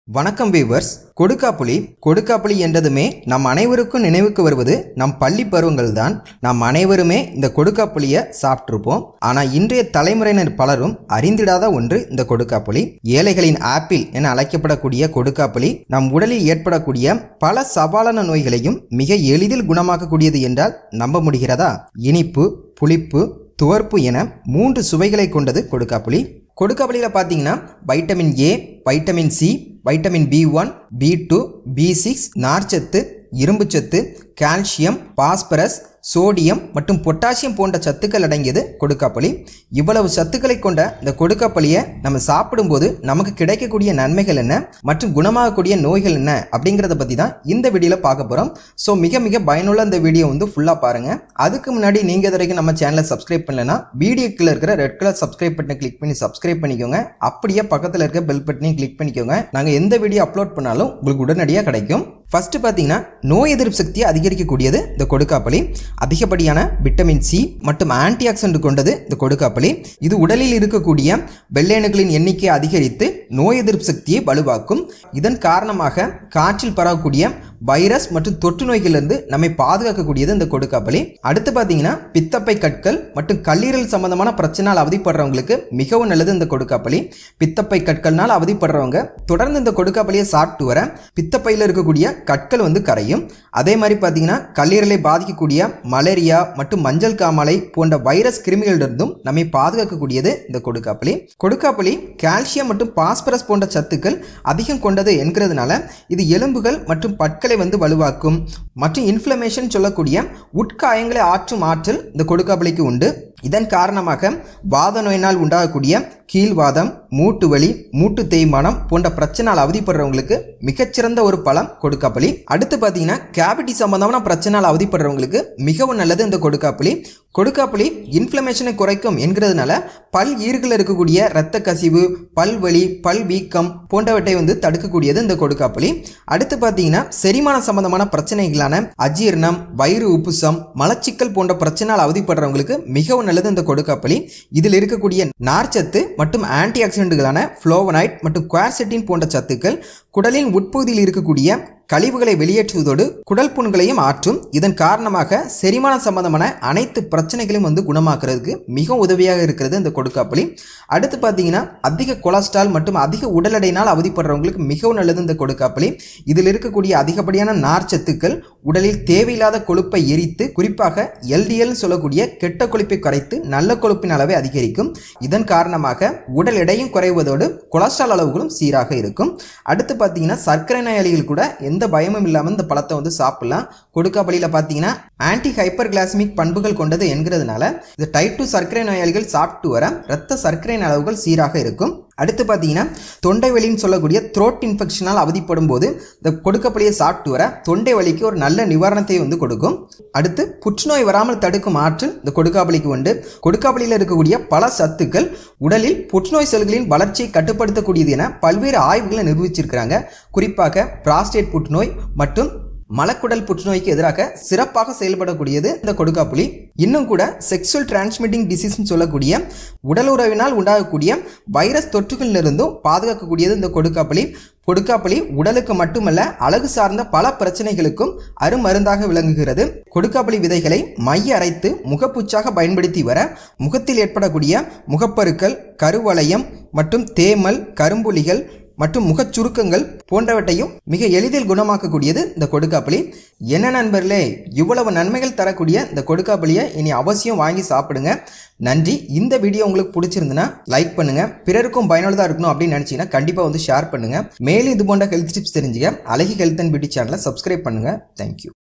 வணக்கம் வீவர்ஸ் கொடுக்காப்புளி கொடுக்காப்புளி என்றதுமே நம் அனைவருக்கும் நினைவுக்கு வருவது நம் பள்ளி பருவங்கள் தான் நாம் அனைவருமே இந்த கொடுக்காப்புளியை சாப்பிட்ருப்போம் ஆனால் இன்றைய தலைமுறையினர் பலரும் அறிந்திடாத ஒன்று இந்த கொடுக்காப்புளி ஏழைகளின் ஆப்பிள் என அழைக்கப்படக்கூடிய கொடுக்காப்புளி நம் உடலில் ஏற்படக்கூடிய பல சவாலான நோய்களையும் மிக எளிதில் குணமாக்கக்கூடியது என்றால் நம்ப முடிகிறதா இனிப்பு புளிப்பு துவர்ப்பு என மூன்று சுவைகளை கொண்டது கொடுக்காப்புளி கொடுக்காப்புளியில் பார்த்தீங்கன்னா vitamin A vitamin C vitamin B one B two B six நார்ச்சத்து இரும்புச்சத்து கால்சியம் பாஸ்பரஸ் சோடியம் மற்றும் பொட்டாசியம் போன்ற சத்துக்கள் அடங்கியது கொடுக்காப்புளி இவ்வளவு சத்துக்களை கொண்ட இந்த கொடுக்காப்புளியை நம்ம சாப்பிடும்போது நமக்கு கிடைக்கக்கூடிய நன்மைகள் என்ன மற்றும் குணமாகக்கூடிய நோய்கள் என்ன அப்படிங்கிறத பற்றி தான் இந்த வீடியோவில் பார்க்க போகிறோம் ஸோ மிக மிக பயனுள்ள இந்த வீடியோ வந்து ஃபுல்லாக பாருங்கள் அதுக்கு முன்னாடி நீங்கள் இது வரைக்கும் நம்ம சேனலை சப்ஸ்கிரைப் பண்ணலைன்னா வீடியோக்குள்ள இருக்கிற ரெட் கலர் சப்ஸ்கிரைப் பட்டனை கிளிக் பண்ணி சப்ஸ்கிரைப் பண்ணிக்கோங்க அப்படியே பக்கத்தில் இருக்க பெல் பட்டனையும் கிளிக் பண்ணிக்கோங்க நாங்கள் எந்த வீடியோ அப்லோட் பண்ணாலும் உங்களுக்கு உடனடியாக கிடைக்கும் ஃபர்ஸ்ட் பார்த்தீங்கன்னா நோய் எதிர்ப்பு சக்தியை அதிகரிக்கக்கூடியது இந்த கொடுக்காப்புளி அதிகப்படியான விட்டமின் சி மற்றும் ஆன்டி ஆக்சிடென்ட் கொண்டது இந்த கொடுக்காப்புளி இது உடலில் இருக்கக்கூடிய வெள்ளையணுக்களின் எண்ணிக்கையை அதிகரித்து நோய் எதிர்ப்பு சக்தியை வலுவாக்கும் இதன் காரணமாக காற்றில் பரவக்கூடிய வைரஸ் மற்றும் தொற்று நோய்களிலிருந்து நம்மை பாதுகாக்கக்கூடியது இந்த கொடுக்காப்புளி அடுத்து பார்த்தீங்கன்னா பித்தப்பை கற்கள் மற்றும் கல்லீரல் சம்பந்தமான பிரச்சனால் அவதிப்படுறவங்களுக்கு மிகவும் நல்லது இந்த கொடுக்காப்புளி பித்தப்பை கற்கள்னால் அவதிப்படுறவங்க தொடர்ந்து இந்த கொடுக்காப்புளியை சாப்பிட்டு வர பித்தப்பையில் இருக்கக்கூடிய கற்கள் வந்து கரையும் அதே மாதிரி பார்த்தீங்கன்னா கல்லீரலை பாதிக்கக்கூடிய மலேரியா மற்றும் மஞ்சள் காமாலை போன்ற வைரஸ் கிருமிகளிலிருந்தும் நம்மை பாதுகாக்கக்கூடியது இந்த கொடுக்காப்புளி கொடுக்காப்புளி கால்சியம் மற்றும் பாஸ்பரஸ் போன்ற சத்துக்கள் அதிகம் கொண்டது என்கிறதுனால இது எலும்புகள் மற்றும் பற்களை வந்து வலுவாக்கும் மற்றும் இன்ஃப்ளமேஷன் சொல்லக்கூடிய உட்காயங்களை ஆற்றும் ஆற்றல் இந்த கொடுக்காப்புளிக்கு உண்டு இதன் காரணமாக வாத நோயினால் உண்டாகக்கூடிய கீழ்வாதம் மூட்டு வலி மூட்டு தேய்மானம் போன்ற பிரச்சனால் அவதிப்படுறவங்களுக்கு மிகச்சிறந்த ஒரு பழம் கொடுக்காப்புளி அடுத்து பார்த்தீங்கன்னா கேவிட்டி சம்பந்தமான பிரச்சனால் அவதிப்படுறவங்களுக்கு மிகவும் நல்லது இந்த கொடுக்காப்புளி கொடுக்காப்புளி இன்ஃப்ளமேஷனை குறைக்கும் என்கிறதுனால பல் ஈறுகள் இருக்கக்கூடிய இரத்த கசிவு பல் வலி பல் வீக்கம் போன்றவற்றை வந்து தடுக்கக்கூடியது இந்த கொடுக்காப்புளி அடுத்து பார்த்தீங்கன்னா செரிமான சம்பந்தமான பிரச்சனைகளான அஜீரணம் வயிறு உப்புசம் மலச்சிக்கல் போன்ற பிரச்சனால் அவதிப்படுறவங்களுக்கு மிகவும் நல்லது இந்த கொடுக்காப்புளி இதில் இருக்கக்கூடிய நார்ச்சத்து மற்றும் ஆன்டி ஆக்சிடென்ட்களான ஃப்ளோவனைட் மற்றும் குவார்செட்டின் போன்ற சத்துக்கள் குடலின் உட்பகுதியில் இருக்கக்கூடிய கழிவுகளை வெளியேற்றுவதோடு குடல் புண்களையும் ஆற்றும் இதன் காரணமாக செரிமான சம்பந்தமான அனைத்து பிரச்சனைகளையும் வந்து குணமாக்குறதுக்கு மிக உதவியாக இருக்கிறது இந்த கொடுக்காப்புளி அடுத்து பார்த்தீங்கன்னா அதிக கொலஸ்ட்ரால் மற்றும் அதிக உடல் எடையினால் அவதிப்படுறவங்களுக்கு மிகவும் நல்லது இந்த கொடுக்காப்புளி இதில் இருக்கக்கூடிய அதிகப்படியான நார்ச்சத்துக்கள் உடலில் தேவையில்லாத கொழுப்பை எரித்து குறிப்பாக எல்டிஎல் சொல்லக்கூடிய கெட்ட கொழுப்பை குறைத்து நல்ல கொழுப்பின் அளவை அதிகரிக்கும் இதன் காரணமாக உடல் எடையும் குறைவதோடு கொலஸ்ட்ரால் அளவுகளும் சீராக இருக்கும் அடுத்து பார்த்தீங்கன்னா சர்க்கரை நோயாளிகள் கூட எந்த பயமும் இல்லாமல் இந்த பழத்தை வந்து சாப்பிடலாம் கொடுக்காப்பள்ளியில் பார்த்தீங்கன்னா ஆன்டி ஹைப்பர் கிளாஸ்மிக் பண்புகள் கொண்டது என்கிறதுனால இந்த டைப் டூ சர்க்கரை நோயாளிகள் சாப்பிட்டு வர இரத்த சர்க்கரையின் அளவுகள் சீராக இருக்கும் அடுத்து பார்த்தீங்கன்னா தொண்டை வலின்னு சொல்லக்கூடிய த்ரோட் இன்ஃபெக்ஷனால் அவதிப்படும் போது இந்த கொடுக்கப்படியை சாப்பிட்டு வர தொண்டை வலிக்கு ஒரு நல்ல நிவாரணத்தை வந்து கொடுக்கும் அடுத்து புற்றுநோய் வராமல் தடுக்கும் ஆற்றல் இந்த கொடுக்காப்பளிக்கு உண்டு கொடுக்காப்பளியில் இருக்கக்கூடிய பல சத்துக்கள் உடலில் புற்றுநோய் செல்களின் வளர்ச்சியை கட்டுப்படுத்தக்கூடியது என பல்வேறு ஆய்வுகளை நிரூபிச்சிருக்கிறாங்க குறிப்பாக பிராஸ்டேட் புற்றுநோய் மற்றும் மலக்குடல் புற்றுநோய்க்கு எதிராக சிறப்பாக செயல்படக்கூடியது இந்த கொடுக்காப்புளி இன்னும் கூட செக்ஷுவல் டிரான்ஸ்மிட்டிங் டிசீஸ்னு சொல்லக்கூடிய உடல் உறவினால் உண்டாகக்கூடிய வைரஸ் தொற்றுகளிலிருந்தும் பாதுகாக்கக்கூடியது இந்த கொடுக்காப்புளி கொடுக்காப்புளி உடலுக்கு மட்டுமல்ல அழகு சார்ந்த பல பிரச்சனைகளுக்கும் அருமருந்தாக விளங்குகிறது கொடுக்காப்புளி விதைகளை மைய அரைத்து முகப்பூச்சாக பயன்படுத்தி வர முகத்தில் ஏற்படக்கூடிய முகப்பருக்கள் கருவளையம் மற்றும் தேமல் கரும்புலிகள் மற்றும் முகச் சுருக்கங்கள் போன்றவற்றையும் மிக எளிதில் குணமாக்கக்கூடியது இந்த கொடுக்காப்புளி என்ன நண்பர்களே இவ்வளவு நன்மைகள் தரக்கூடிய இந்த கொடுக்காப்புளியை இனி அவசியம் வாங்கி சாப்பிடுங்க நன்றி இந்த வீடியோ உங்களுக்கு பிடிச்சிருந்துன்னா லைக் பண்ணுங்க பிறருக்கும் பயனுள்ளதாக இருக்கணும் அப்படின்னு நினச்சிங்கன்னா கண்டிப்பாக வந்து ஷேர் பண்ணுங்க மேலும் இது போன்ற ஹெல்த் டிப்ஸ் தெரிஞ்சுக்க அழகி ஹெல்த் அண்ட் பியூட்டி சேனலை சப்ஸ்கிரைப் பண்ணுங்க தேங்க்யூ